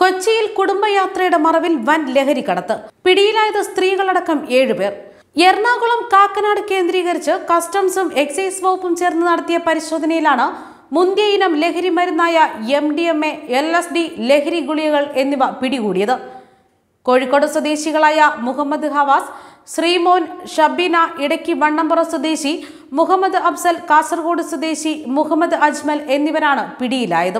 കൊച്ചിയിൽ കുടുംബയാത്രയുടെ മറവിൽ വൻ ലഹരി കടത്ത് പിടിയിലായത് സ്ത്രീകളടക്കം ഏഴുപേർ എറണാകുളം കാക്കനാട് കേന്ദ്രീകരിച്ച് കസ്റ്റംസും എക്സൈസ് വകുപ്പും ചേർന്ന് നടത്തിയ പരിശോധനയിലാണ് മുന്തിയ ഇനം ലഹരി മരുന്നായ M D M A L S D ലഹരി ഗുളികകൾ എന്നിവ പിടികൂടിയത് കോഴിക്കോട് സ്വദേശികളായ മുഹമ്മദ് ഹവാസ് ശ്രീമോൻ ഷബീന ഇടയ്ക്ക് വണ്ണമ്പുറ സ്വദേശി മുഹമ്മദ് അഫ്സൽ കാസർഗോഡ് സ്വദേശി മുഹമ്മദ് അജ്മൽ എന്നിവരാണ് പിടിയിലായത്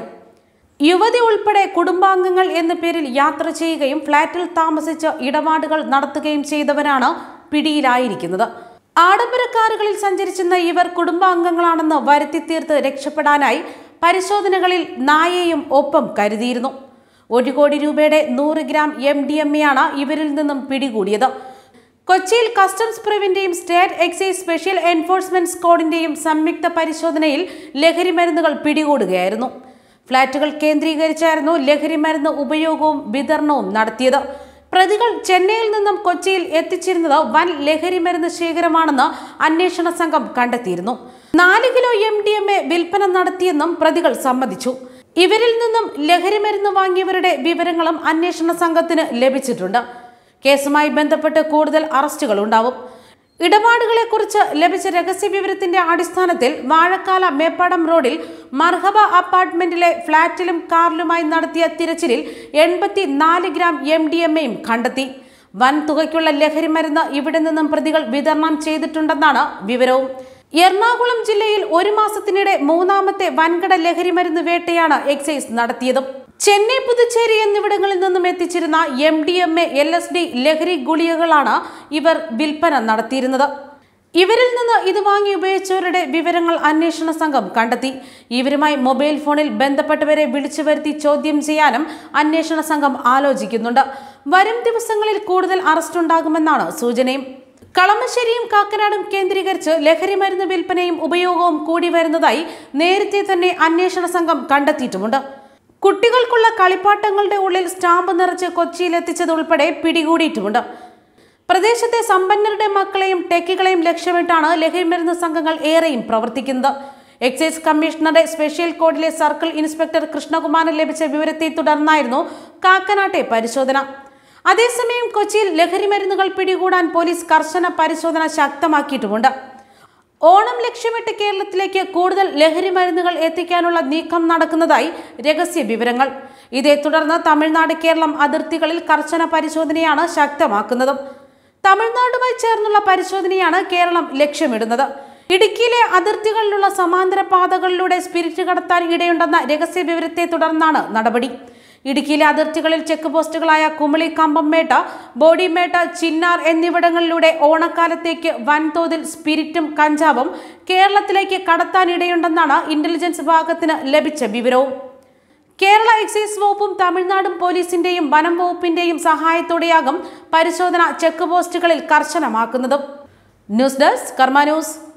യുവതി ഉൾപ്പെടെ കുടുംബാംഗങ്ങൾ എന്ന പേരിൽ യാത്ര ചെയ്യുകയും ഫ്ളാറ്റിൽ താമസിച്ച് ഇടപാടുകൾ നടത്തുകയും ചെയ്തവരാണ് പിടിയിലായിരിക്കുന്നത് ആഡംബര കാറുകളിൽ സഞ്ചരിച്ചിരുന്ന ഇവർ കുടുംബാംഗങ്ങളാണെന്ന് വരുത്തി തീർത്ത് രക്ഷപ്പെടാനായി പരിശോധനകളിൽ നായയും ഒപ്പം കരുതിയിരുന്നു ഒരു കോടി രൂപയുടെ നൂറ് ഗ്രാം എം ഡി എം എയാണ് ഇവരിൽ നിന്നും പിടികൂടിയത് കൊച്ചിയിൽ കസ്റ്റംസ് പ്രിവിന്റെയും സ്റ്റേറ്റ് എക്സൈസ് സ്പെഷ്യൽ എൻഫോഴ്സ്മെന്റ് സ്ക്വാഡിന്റെയും സംയുക്ത പരിശോധനയിൽ ലഹരി മരുന്നുകൾ പിടികൂടുകയായിരുന്നു ഫ്ളാറ്റുകൾ കേന്ദ്രീകരിച്ചായിരുന്നു ലഹരി മരുന്ന് ഉപയോഗവും വിതരണവും നടത്തിയത് പ്രതികൾ ചെന്നൈയിൽ നിന്നും കൊച്ചിയിൽ എത്തിച്ചിരുന്നത് വൻ ലഹരി മരുന്ന് ശേഖരമാണെന്ന് അന്വേഷണ സംഘം കണ്ടെത്തിയിരുന്നു നാല് kilo M D M A വിൽപ്പന നടത്തിയെന്നും പ്രതികൾ സമ്മതിച്ചു ഇവരിൽ നിന്നും ലഹരി മരുന്ന് വാങ്ങിയവരുടെ വിവരങ്ങളും അന്വേഷണ സംഘത്തിന് ലഭിച്ചിട്ടുണ്ട് കേസുമായി ബന്ധപ്പെട്ട് കൂടുതൽ അറസ്റ്റുകൾ ഉണ്ടാവും ഇടപാടുകളെക്കുറിച്ച് ലഭിച്ച രഹസ്യ വിവരത്തിന്റെ അടിസ്ഥാനത്തിൽ വാഴക്കാല മേപ്പാടം റോഡിൽ മർഹബ അപ്പാർട്ട്മെന്റിലെ ഫ്ളാറ്റിലും കാറിലുമായി നടത്തിയ തിരച്ചിലിൽ എൺപത്തി നാല് ഗ്രാം എം ഡി എം എയും കണ്ടെത്തി വൻ തുകയ്ക്കുള്ള ലഹരി മരുന്ന് ഇവിടെ നിന്നും പ്രതികൾ വിതരണം ചെയ്തിട്ടുണ്ടെന്നാണ് വിവരവും എറണാകുളം ജില്ലയിൽ ഒരു മാസത്തിനിടെ മൂന്നാമത്തെ വൻകിട ലഹരി മരുന്ന് വേട്ടയാണ് എക്സൈസ് നടത്തിയത് ചെന്നൈ പുതുച്ചേരി എന്നിവിടങ്ങളിൽ നിന്നും എത്തിച്ചിരുന്ന M D M A L S D ലഹരി ഗുളികകളാണ് ഇവർ വിൽപ്പന നടത്തിയിരുന്നത് ഇവരിൽ നിന്ന് ഇത് വാങ്ങി ഉപയോഗിച്ചവരുടെ വിവരങ്ങൾ അന്വേഷണ സംഘം കണ്ടെത്തി ഇവരുമായി മൊബൈൽ ഫോണിൽ ബന്ധപ്പെട്ടവരെ വിളിച്ചു വരുത്തി ചോദ്യം ചെയ്യാനും അന്വേഷണ സംഘം ആലോചിക്കുന്നുണ്ട് വരും ദിവസങ്ങളിൽ കൂടുതൽ അറസ്റ്റ് ഉണ്ടാകുമെന്നാണ് സൂചനയും കളമശ്ശേരിയും കാക്കനാടും കേന്ദ്രീകരിച്ച് ലഹരി മരുന്ന് വിൽപ്പനയും ഉപയോഗവും കൂടി വരുന്നതായി നേരത്തെ തന്നെ അന്വേഷണ സംഘം കണ്ടെത്തിയിട്ടുമുണ്ട് കുട്ടികൾക്കുള്ള കളിപ്പാട്ടങ്ങളുടെ ഉള്ളിൽ സ്റ്റാമ്പ് നിറച്ച് കൊച്ചിയിൽ എത്തിച്ചതുൾപ്പെടെ പിടികൂടിയിട്ടുമുണ്ട് പ്രദേശത്തെ സമ്പന്നരുടെ മക്കളെയും ടെക്കികളെയും ലക്ഷ്യമിട്ടാണ് ലഹരി മരുന്ന് സംഘങ്ങൾ ഏറെയും പ്രവർത്തിക്കുന്നത് എക്സൈസ് കമ്മീഷണറുടെ സ്പെഷ്യൽ കോഡിലെ സർക്കിൾ ഇൻസ്പെക്ടർ കൃഷ്ണകുമാറിന് ലഭിച്ച വിവരത്തെ തുടർന്നായിരുന്നു കാക്കനാട്ടെ പരിശോധന അതേസമയം കൊച്ചിയിൽ ലഹരി മരുന്നുകൾ പിടികൂടാൻ പോലീസ് കർശന പരിശോധന ശക്തമാക്കിയിട്ടുമുണ്ട് ഓണം ലക്ഷ്യമിട്ട് കേരളത്തിലേക്ക് കൂടുതൽ ലഹരി മരുന്നുകൾ എത്തിക്കാനുള്ള നീക്കം നടക്കുന്നതായി രഹസ്യ വിവരങ്ങൾ ഇതേ തുടർന്ന് തമിഴ്നാട് കേരളം അതിർത്തികളിൽ കർശന പരിശോധനയാണ് ശക്തമാക്കുന്നത് തമിഴ്നാടുമായി ചേർന്നുള്ള പരിശോധനയാണ് കേരളം ലക്ഷ്യമിടുന്നത് ഇടുക്കിയിലെ അതിർത്തികളിലുള്ള സമാന്തര പാതകളിലൂടെ സ്പിരിറ്റ് കടത്താൻ ഇടയുണ്ടെന്ന രഹസ്യ വിവരത്തെ തുടർന്നാണ് നടപടി ഇടുക്കിയിലെ അതിർത്തികളിൽ ചെക്ക് പോസ്റ്റുകളായ കുമളി കമ്പംമേട്ട ബോഡിമേട്ട ചിന്നാർ എന്നിവിടങ്ങളിലൂടെ ഓണക്കാലത്തേക്ക് വൻതോതിൽ സ്പിരിറ്റും കഞ്ചാവും കേരളത്തിലേക്ക് കടത്താനിടയുണ്ടെന്നാണ് ഇന്റലിജൻസ് വിഭാഗത്തിന് ലഭിച്ച വിവരവും കേരള എക്സൈസ് വകുപ്പും തമിഴ്നാടും പോലീസിന്റെയും വനം വകുപ്പിന്റെയും സഹായത്തോടെയാകും പരിശോധന ചെക്ക് പോസ്റ്റുകളിൽ കർശനമാക്കുന്നതും ന്യൂസ് ഡെസ്ക് കർമ്മ ന്യൂസ്